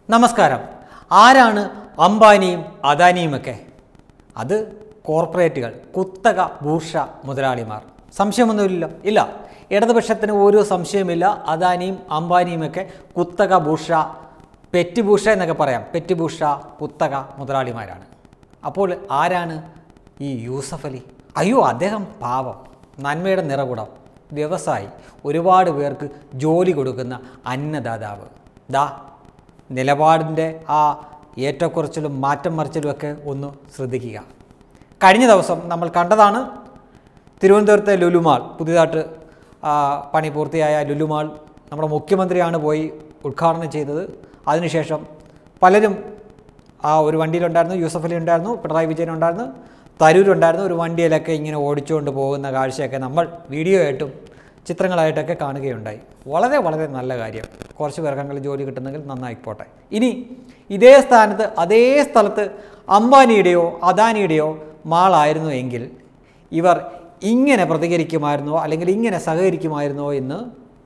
നമസ്കാരം ആരാണ് അംബാനിയും അദാനിയുമൊക്കെ അത് കോർപ്പറേറ്റുകൾ കുത്തക ബൂർഷ മുതലാളിമാർ സംശയമൊന്നുമില്ലല്ലോ ഇല്ല ഇടതുപക്ഷത്തിന് ഒരു സംശയമില്ല അദാനിയും അംബാനിയുമൊക്കെ കുത്തക ബൂർഷ പെറ്റ് ബൂർഷ എന്നൊക്കെ പറയാം പെറ്റ് ബൂർഷ കുത്തക മുതലാളിമാരാണ് അപ്പോൾ ആരാണ് ഈ യൂസഫ് അലി അയ്യോ അദ്ദേഹം പാവം നന്മയുടെ നിറകുടം വ്യവസായി ഒരുപാട് പേർക്ക് ജോലി കൊടുക്കുന്ന അന്നദാതാവ് ദാ നിലപാടിൻ്റെ ആ ഏറ്റക്കുറച്ചിലും മാറ്റം മറിച്ചിലും ഒക്കെ ഒന്ന് ശ്രദ്ധിക്കുക കഴിഞ്ഞ ദിവസം നമ്മൾ കണ്ടതാണ് തിരുവനന്തപുരത്തെ ലുലുമാൾ പുതിയതായിട്ട് ആ, പണി പൂർത്തിയായ ലുലുമാൾ നമ്മുടെ മുഖ്യമന്ത്രിയാണ് പോയി ഉദ്ഘാടനം ചെയ്തത് അതിനുശേഷം പലരും ആ ഒരു വണ്ടിയിലുണ്ടായിരുന്നു യൂസഫ് അലി ഉണ്ടായിരുന്നു പിണറായി വിജയൻ ഉണ്ടായിരുന്നു തരൂരുണ്ടായിരുന്നു ഒരു വണ്ടിയിലൊക്കെ ഇങ്ങനെ ഓടിച്ചുകൊണ്ട് പോകുന്ന കാഴ്ചയൊക്കെ നമ്മൾ വീഡിയോ ആയിട്ടും ചിത്രങ്ങളായിട്ടൊക്കെ കാണുകയുണ്ടായി വളരെ വളരെ നല്ല കാര്യം കുറച്ച് പേർക്കെങ്കിലും ജോലി കിട്ടുന്നെങ്കിൽ നന്നായിക്കോട്ടെ ഇനി ഇതേ സ്ഥാനത്ത് അതേ സ്ഥലത്ത് അംബാനിയുടെയോ അദാനിയുടെയോ മാളായിരുന്നു എങ്കിൽ ഇവർ ഇങ്ങനെ പ്രതികരിക്കുമായിരുന്നോ അല്ലെങ്കിൽ ഇങ്ങനെ സഹകരിക്കുമായിരുന്നോ എന്ന്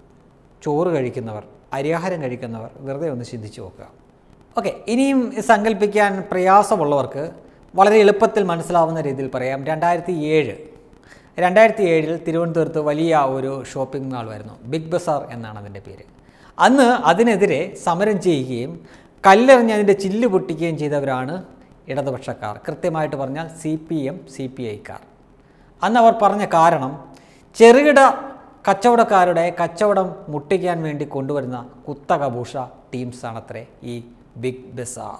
ചോറ് കഴിക്കുന്നവർ അരിയാഹാരം കഴിക്കുന്നവർ വെറുതെ ഒന്ന് ചിന്തിച്ചു നോക്കുക ഓക്കെ ഇനിയും സങ്കല്പിക്കാൻ പ്രയാസമുള്ളവർക്ക് വളരെ എളുപ്പത്തിൽ മനസ്സിലാവുന്ന രീതിയിൽ പറയാം രണ്ടായിരത്തി ഏഴ് രണ്ടായിരത്തി ഏഴിൽ തിരുവനന്തപുരത്ത് വലിയ ഒരു ഷോപ്പിംഗ് മാൾ വരുന്നു ബിഗ് ബസാർ എന്നാണ് അതിൻ്റെ പേര് അന്ന് അതിനെതിരെ സമരം ചെയ്യുകയും കല്ലെറിഞ്ഞ് അതിൻ്റെ ചില്ല് പൊട്ടിക്കുകയും ചെയ്തവരാണ് ഇടതുപക്ഷക്കാർ കൃത്യമായിട്ട് പറഞ്ഞാൽ C P M C P ഐക്കാർ അന്ന് അവർ പറഞ്ഞ കാരണം ചെറുകിട കച്ചവടക്കാരുടെ കച്ചവടം മുട്ടിക്കാൻ വേണ്ടി കൊണ്ടുവരുന്ന കുത്തകഭൂഷ ടീംസാണത്രേ ഈ ബിഗ് ബസാർ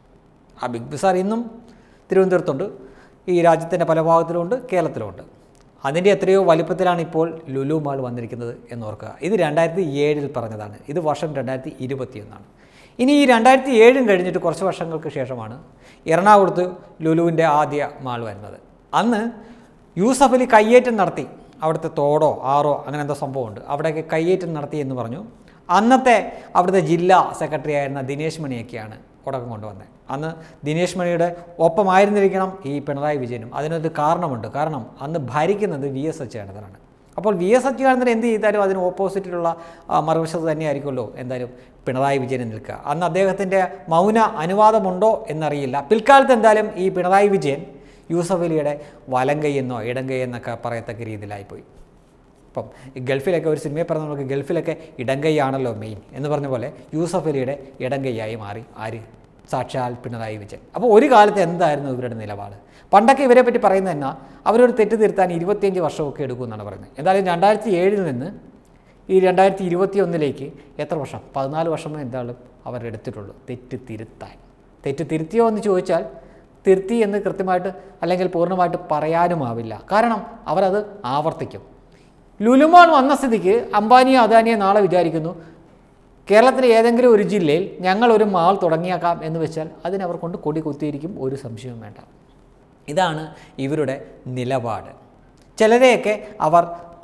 ആ ബിഗ് ബസാർ ഇന്നും തിരുവനന്തപുരത്തുണ്ട് ഈ രാജ്യത്തിൻ്റെ പല ഭാഗത്തിലുമുണ്ട് കേരളത്തിലുമുണ്ട് അതിൻ്റെ എത്രയോ വലിപ്പത്തിലാണ് ഇപ്പോൾ ലുലു മാൾ വന്നിരിക്കുന്നത് എന്ന് ഓർക്കുക ഇത് രണ്ടായിരത്തി ഏഴിൽ പറഞ്ഞതാണ് ഇത് വർഷം രണ്ടായിരത്തി ഇരുപത്തിയൊന്നാണ് ഇനി ഈ രണ്ടായിരത്തി ഏഴും കഴിഞ്ഞിട്ട് കുറച്ച് വർഷങ്ങൾക്ക് ശേഷമാണ് എറണാകുളത്ത് ലുലുവിൻ്റെ ആദ്യ മാൾ വരുന്നത് അന്ന് യൂസഫ് അലി കയ്യേറ്റം നടത്തി അവിടുത്തെ തോടോ ആറോ അങ്ങനെ എന്തോ സംഭവമുണ്ട് അവിടെയൊക്കെ കയ്യേറ്റം നടത്തി എന്ന് പറഞ്ഞു അന്നത്തെ അവിടുത്തെ ജില്ലാ സെക്രട്ടറി ആയിരുന്ന ദിനേശ് മണിയൊക്കെയാണ് ഉടക്കം കൊണ്ടുവന്നത് അന്ന് ദിനേശ് മണിയുടെ ഒപ്പമായിരുന്നിരിക്കണം ഈ പിണറായി വിജയനും അതിനൊരു കാരണമുണ്ട് കാരണം അന്ന് ഭരിക്കുന്നത് വി എസ് അച്യുതാനന്ദനാണ് അപ്പോൾ വി എസ് അച്യുതാനന്ദൻ എന്ത് ചെയ്താലും അതിന് ഓപ്പോസിറ്റിലുള്ള ആ, മറുവശത്ത് തന്നെയായിരിക്കുമല്ലോ എന്തായാലും പിണറായി വിജയൻ നിൽക്കുക അന്ന് അദ്ദേഹത്തിൻ്റെ മൗന അനുവാദമുണ്ടോ എന്നറിയില്ല പിൽക്കാലത്ത് എന്തായാലും ഈ പിണറായി വിജയൻ യൂസഫ് അലിയുടെ വലം കൈയെന്നോ ഇടം കൈയെന്നൊക്കെ പറയത്തക്ക രീതിയിലായിപ്പോയി ഇപ്പം ഈ ഗൾഫിലൊക്കെ ഒരു സിനിമയിൽ പറഞ്ഞ നമുക്ക് ഗൾഫിലൊക്കെ ഇടം കൈയാണല്ലോ മെയിൻ എന്ന് പറഞ്ഞ പോലെ യൂസഫ് അലിയുടെ ഇടം കൈയായി മാറി ആര് സാക്ഷാൽ പിണറായി വിജയൻ അപ്പോൾ ഒരു കാലത്ത് എന്തായിരുന്നു ഇവരുടെ നിലപാട് പണ്ടൊക്കെ ഇവരെ പറ്റി പറയുന്നത് തന്നെ അവരൊരു തെറ്റ് തിരുത്താൻ ഇരുപത്തിയഞ്ച് വർഷമൊക്കെ എടുക്കുമെന്നാണ് പറയുന്നത് എന്തായാലും രണ്ടായിരത്തി ഏഴിൽ നിന്ന് ഈ രണ്ടായിരത്തി ഇരുപത്തി ഒന്നിലേക്ക് എത്ര വർഷം പതിനാല് വർഷമേ എന്തായാലും അവർ എടുത്തിട്ടുള്ളൂ തെറ്റ് തിരുത്താൻ തെറ്റ് തിരുത്തിയോ എന്ന് ചോദിച്ചാൽ തിരുത്തി എന്ന് കൃത്യമായിട്ട് അല്ലെങ്കിൽ പൂർണ്ണമായിട്ട് പറയാനുമാവില്ല കാരണം അവരത് ആവർത്തിക്കും ലുലുമാൾ വന്ന സ്ഥിതിക്ക് അംബാനിയോ അദാനിയോ നാളെ വിചാരിക്കുന്നു കേരളത്തിലെ ഏതെങ്കിലും ഒരു ജില്ലയിൽ ഞങ്ങൾ ഒരു മാൾ തുടങ്ങിയേക്കാം എന്ന് വെച്ചാൽ അതിനവർ കൊണ്ട് കൊടി കുത്തിയിരിക്കും ഒരു സംശയവും വേണ്ട ഇതാണ് ഇവരുടെ നിലപാട് ചിലരെയൊക്കെ അവർ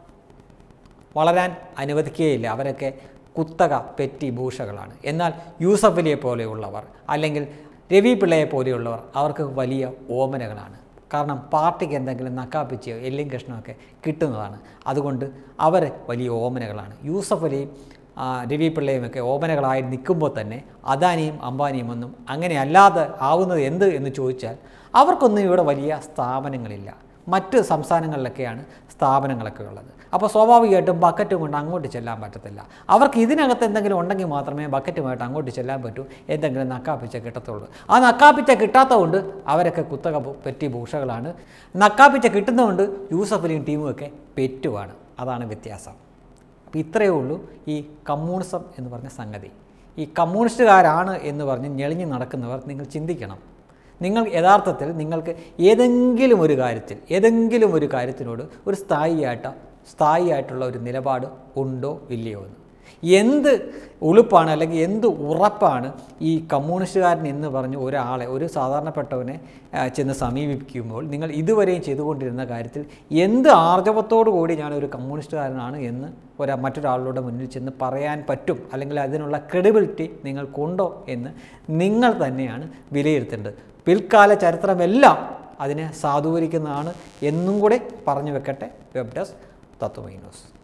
വളരാൻ അനുവദിക്കുകയില്ല അവരൊക്കെ കുത്തക പെറ്റി ഭൂഷകളാണ് എന്നാൽ യൂസഫ് അലിയെ പോലെയുള്ളവർ അല്ലെങ്കിൽ രവി പിള്ളയെ പോലെയുള്ളവർ അവർക്ക് വലിയ ഓമനകളാണ് കാരണം പാർട്ടിക്ക് എന്തെങ്കിലും നക്കാപ്പിച്ചയോ എല്ലും കഷ്ണമൊക്കെ കിട്ടുന്നതാണ് അതുകൊണ്ട് അവർ വലിയ ഓമനകളാണ് യൂസഫ് അലിയും ആ, രവി പിള്ളയുമൊക്കെ ഓമനകളായി നിൽക്കുമ്പോൾ തന്നെ അദാനിയും അംബാനിയും ഒന്നും അങ്ങനെ അല്ലാതെ ആവുന്നത് എന്ത് എന്ന് ചോദിച്ചാൽ അവർക്കൊന്നും ഇവിടെ വലിയ സ്ഥാപനങ്ങളില്ല മറ്റ് സംസ്ഥാനങ്ങളിലൊക്കെയാണ് സ്ഥാപനങ്ങളൊക്കെ ഉള്ളത് അപ്പോൾ സ്വാഭാവികമായിട്ടും ബക്കറ്റും കൊണ്ട് അങ്ങോട്ട് ചെല്ലാൻ പറ്റത്തില്ല അവർക്ക് ഇതിനകത്ത് എന്തെങ്കിലും ഉണ്ടെങ്കിൽ മാത്രമേ ബക്കറ്റുമായിട്ട് അങ്ങോട്ട് ചെല്ലാൻ പറ്റൂ എന്തെങ്കിലും നക്കാപ്പിച്ച കിട്ടത്തുള്ളൂ ആ നക്കാപ്പിച്ച കിട്ടാത്തതുകൊണ്ട് അവരൊക്കെ കുത്തക ഭൂ- പെറ്റി ഭൂഷകളാണ് നക്കാപ്പിച്ച കിട്ടുന്നതുകൊണ്ട് യൂസഫ് അലിയും ടീമും ഒക്കെ പെറ്റുമാണ് അതാണ് വ്യത്യാസം അപ്പോൾ ഇത്രയേ ഉള്ളൂ ഈ കമ്മ്യൂണിസം എന്ന് പറഞ്ഞ സംഗതി ഈ കമ്മ്യൂണിസ്റ്റുകാരാണ് എന്ന് പറഞ്ഞ് ഞെളിഞ്ഞ് നടക്കുന്നവർ നിങ്ങൾ ചിന്തിക്കണം നിങ്ങൾ യഥാർത്ഥത്തിൽ നിങ്ങൾക്ക് ഏതെങ്കിലും ഒരു കാര്യത്തിൽ ഏതെങ്കിലും ഒരു കാര്യത്തിനോട് ഒരു സ്ഥായിയായിട്ട് സ്ഥായിയായിട്ടുള്ള ഒരു നിലപാട് ഉണ്ടോ ഇല്ലയോ എന്ന് എന്ത് ഉളുപ്പാണ് അല്ലെങ്കിൽ എന്ത് ഉറപ്പാണ് ഈ കമ്മ്യൂണിസ്റ്റുകാരൻ എന്ന് പറഞ്ഞ് ഒരാളെ ഒരു സാധാരണപ്പെട്ടവനെ ആ, ചെന്ന് സമീപിക്കുമ്പോൾ നിങ്ങൾ ഇതുവരെയും ചെയ്തുകൊണ്ടിരുന്ന കാര്യത്തിൽ എന്ത് ആർജവത്തോടു കൂടി ഞാൻ ഒരു കമ്മ്യൂണിസ്റ്റുകാരനാണ് എന്ന് ഒരു മറ്റൊരാളുടെ മുന്നിൽ ചെന്ന് പറയാൻ പറ്റും അല്ലെങ്കിൽ അതിനുള്ള ക്രെഡിബിലിറ്റി നിങ്ങൾക്കുണ്ടോ എന്ന് നിങ്ങൾ തന്നെയാണ് വിലയിരുത്തേണ്ടത് പിൽക്കാല ചരിത്രമെല്ലാം അതിനെ സാധൂകരിക്കുന്നതാണ് എന്നും കൂടെ പറഞ്ഞു വെക്കട്ടെ വെബ് ഡെസ്ക് തത്വമൈ ന്യൂസ്